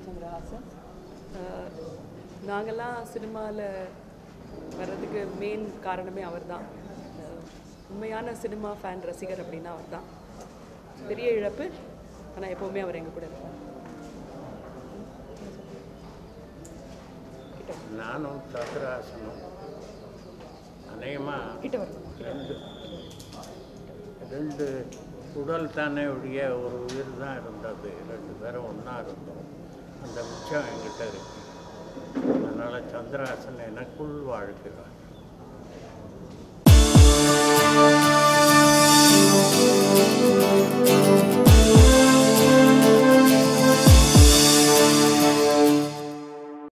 சந்திரஹாசன் அஹ், நாங்கெல்லாம் சினிமாவில் வர்றதுக்கு மெயின் காரணமே அவர் தான் உண்மையான சினிமா ஃபேன் ரசிகர் அப்படின்னா அவர் தான் பெரிய இழப்பு ஆனால் எப்போவுமே அவர் எங்கள் கூட இருப்பார் கிட்ட வா. நானும் சந்திராசனும் அநேகமாக கிட்ட வரும் ரெண்டு ரெண்டு உடல் தானே ஒழிய ஒரு உயிர் தான் இருந்தது ரெண்டு பேரும் ஒன்றா இருந்தோம் அந்த மிச்சம் என்கிட்ட இருக்கு அதனால் சந்திராசன் எனக்குள் வாழ்கிறார்